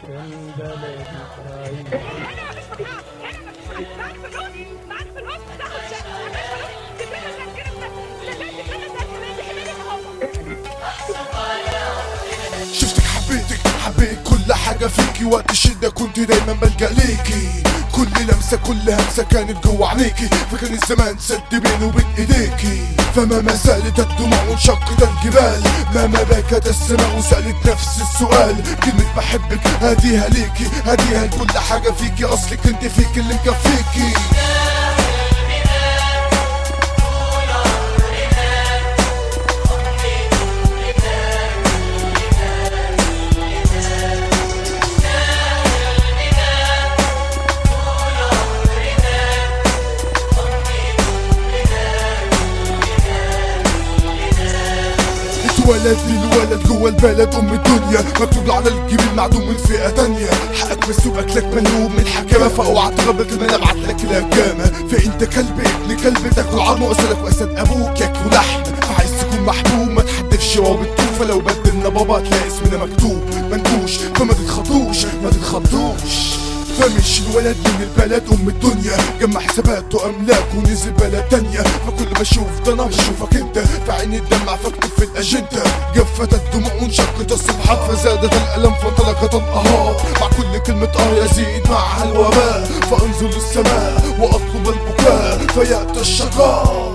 كان بلدي إسرائيل معاك فلوس معاك فلوس تاخد شقه معاك فلوس تتبنى تذكره شفتك حبيتك حبيت كل حاجة فيكي وقت الشدة كنت دايما بلجأ ليكي كل لمسة كل همسة كانت جوه عينيكي فكان الزمان سد بيني وبين ايديكي فما ما سالت الدموع وانشقت الجبال ما ما بكت السماء وسألت نفس السؤال كلمة بحبك هديها ليكي هديها لكل حاجة فيكي اصلك انت فيك اللي مكفيكي اتولد الولد جوه البلد ام الدنيا مكتوب على الجبين معدوم من فئه تانية حقك مسوق اكلك ملوم من الحكامه فاوعى تغبط المال ابعت لك الهجامه فانت كلب ابن كلب تاكل عظم اسدك واسد ابوك ياكلوا لحم فعايز تكون محبوب ما تحدفش واو بالطوفه لو بدلنا بابا تلاقي اسمنا مكتوب منكوش فما تتخطوش ما تتخطوش فمش الولد من البلد ام الدنيا جمع حساباته املاك ونزل بلد تانية فكل ما اشوف ده انا بشوفك انت فعيني الدمع فاكتب في الاجنده جفت الدموع وانشقت الصفحات فزادت الالم فانطلقت الانهار مع كل كلمه اه يزيد معها الوباء فانزل للسماء واطلب البكاء فياتي الشقاء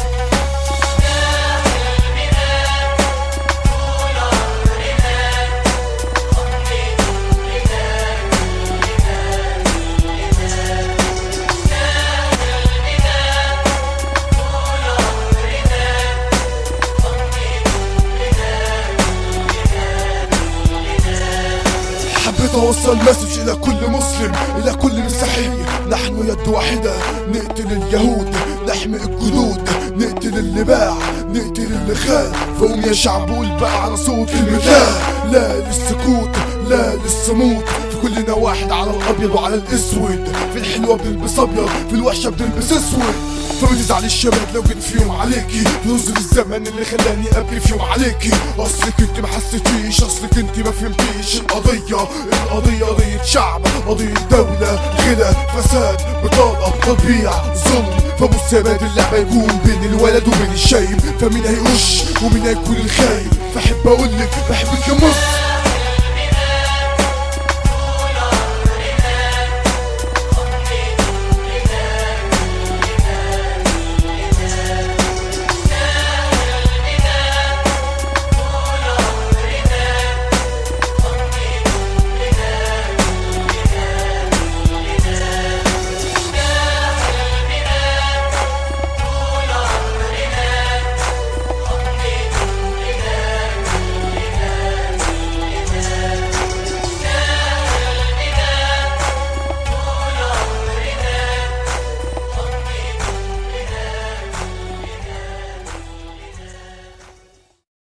حبيت اوصل مسج الى كل مسلم الى كل مسيحي نحن يد واحده نقتل اليهود نحمي الجدود نقتل اللي باع نقتل اللي خان فقوم يا شعب قول بقى على صوت المثال لا للسكوت لا للصمود في كلنا واحد على الابيض وعلى الاسود في الحلوه بنلبس ابيض في الوحشه بنلبس اسود فما تزعل الشباب لو جيت في يوم عليكي نظر الزمن اللي خلاني ابكي في يوم عليكي اصلك انت ما حسيتيش اصلك انت ما فهمتيش القضيه القضيه قضيه شعب قضيه دوله غلا فساد بطاله تطبيع ظلم فبص يا باد اللعبه يكون بين الولد وبين الشايب فمين هيقش ومين هيكون الخايب فاحب اقولك بحبك يا مصر